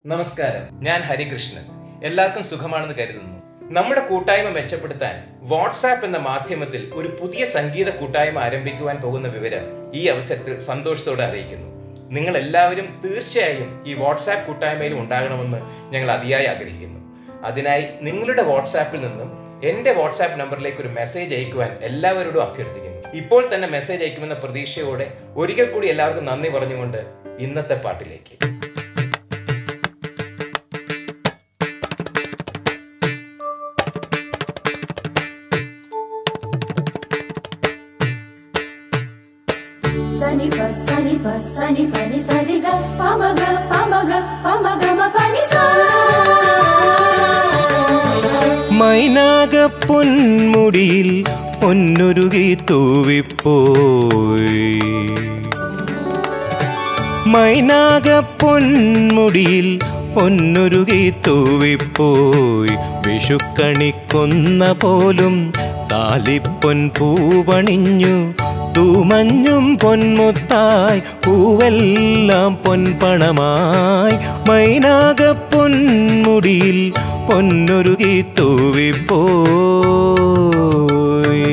നമസ്കാരം ഞാൻ ഹരികൃഷ്ണൻ എല്ലാവർക്കും സുഖമാണെന്ന് കരുതുന്നു നമ്മുടെ കൂട്ടായ്മ മെച്ചപ്പെടുത്താൻ വാട്സാപ്പ് എന്ന മാധ്യമത്തിൽ ഒരു പുതിയ സംഗീത കൂട്ടായ്മ ആരംഭിക്കുവാൻ പോകുന്ന വിവരം ഈ അവസരത്തിൽ സന്തോഷത്തോടെ അറിയിക്കുന്നു നിങ്ങൾ എല്ലാവരും തീർച്ചയായും ഈ വാട്സാപ്പ് കൂട്ടായ്മയിലും ഉണ്ടാകണമെന്ന് ഞങ്ങൾ അതിയായി ആഗ്രഹിക്കുന്നു അതിനായി നിങ്ങളുടെ വാട്സാപ്പിൽ നിന്നും എന്റെ വാട്സാപ്പ് നമ്പറിലേക്ക് ഒരു മെസ്സേജ് അയക്കുവാൻ എല്ലാവരോടും അഭ്യർത്ഥിക്കുന്നു ഇപ്പോൾ തന്നെ മെസ്സേജ് അയക്കുമെന്ന പ്രതീക്ഷയോടെ ഒരിക്കൽ കൂടി എല്ലാവർക്കും നന്ദി പറഞ്ഞുകൊണ്ട് ഇന്നത്തെ പാട്ടിലേക്ക് సని ప సని ప సని పని సరి గ పమగ పమగ పమగ మ పని సా മൈനാക പൊന്മുടിയിൽ പൊന്നുരുകി തൂവിപ്പോയി മൈനാക പൊന്മുടിയിൽ പൊന്നുരുകി തൂവിപ്പോയി വിഷുക്കണിക്കൊന്ന പോലും താലിപ്പൊൻ പൂവണിഞ്ഞു തൂമഞ്ഞും പൊന്മുത്തായി പൂവെല്ലാം പൊൻപണമായി മൈനാക പൊന്മുടിയിൽ പൊന്നുരുകി തൂവിപ്പോയി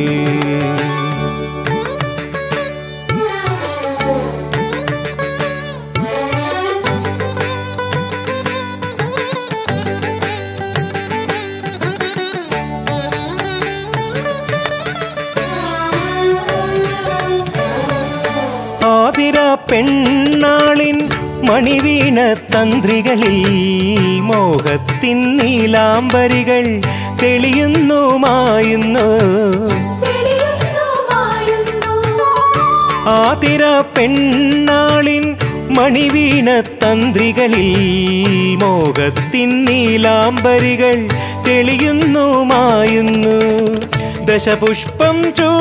ആതിര പെണ്ണാളിൻ മണിവീണ തന്ത്രികളിൽ മോഹത്തിൻ നീലാംബരികൾ തെളിയുന്നു മായുന്നു తెలియును మాయును ആതിര പെണ്ണാളിൻ മണിവീണ തന്ത്രികളിൽ മോഹത്തിൻ നീലാംബരികൾ തെളിയുന്നു മായുന്നു ദശപുഷ്പം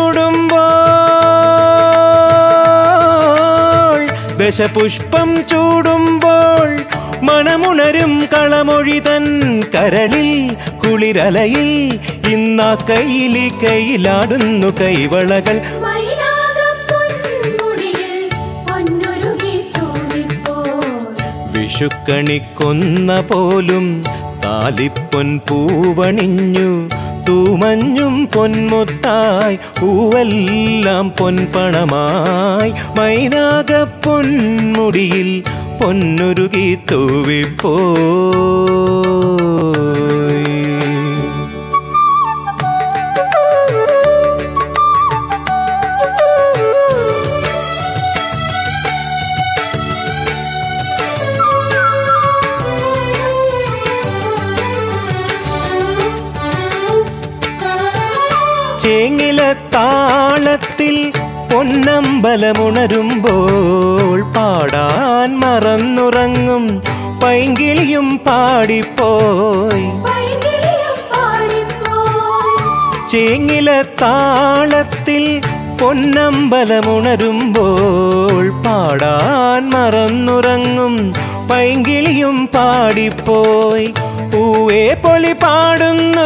ചൂടുമ്പോൾ ദശപുഷ്പം ചൂടുമ്പോൾ മണമുണരും കളമൊഴി തൻ കരളിൽ കുളിരലയിൽ ഇന്നാ കയ്യിലി കയ്യിലാടുന്നു കൈവളകൾ മൈനാക പൊന്മുടിയിൽ പൊന്നുരുകി തൂവിപ്പോ വിഷുക്കണിക്കൊന്ന പോലും താലിപ്പൊൻ പൂവണിഞ്ഞു തൂമഞ്ഞും പൊന്മുത്തായി പൂവെല്ലാം പൊൻപണമായി മൈനാക പൊന്മുടിയിൽ പൊന്നുരുകി തൂവിപ്പോയി ചേങ്ങില താളത്തിൽ പൊന്നമ്പലമുണരുമ്പോൾ പാടാൻ മറന്നുറങ്ങും പൈങ്കിളിയും പാടിപ്പോയി പൈകിളിയും പാടിപ്പോയി ചേങ്ങില താളത്തിൽ പൊന്നമ്പലമുണരുമ്പോൾ പാടാൻ മറന്നുറങ്ങും പൈങ്കിളിയും പാടിപ്പോയി പൂവേ പൊലി പാടുന്നു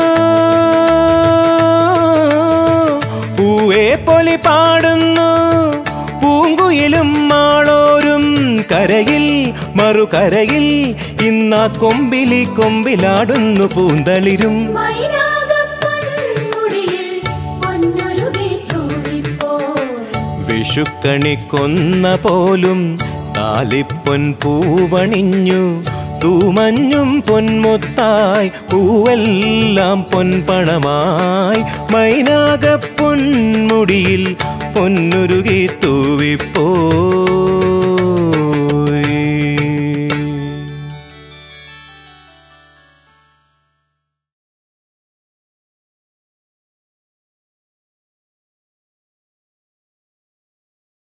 പൂവേ പൊലി പാടുന്നു പൂങ്കുയിലും മാളോരും കരയിൽ മറുകരയിൽ ഇന്നാ കൊമ്പിലി കൊമ്പിലാടുന്നു പൂന്തളിരും മൈനാക പൊന്മുടിയിൽ പൊന്നുരുകി തൂവിപ്പോ വിഷുക്കണിക്കൊന്ന പോലും താലിപ്പൊൻ പൂവണിഞ്ഞു തൂമഞ്ഞും പൊന്മുത്തായി പൂവെല്ലാം പൊൻപണമായി മൈനാക പൊന്മുടിയിൽ പൊന്നുരുകി തൂവിപ്പോ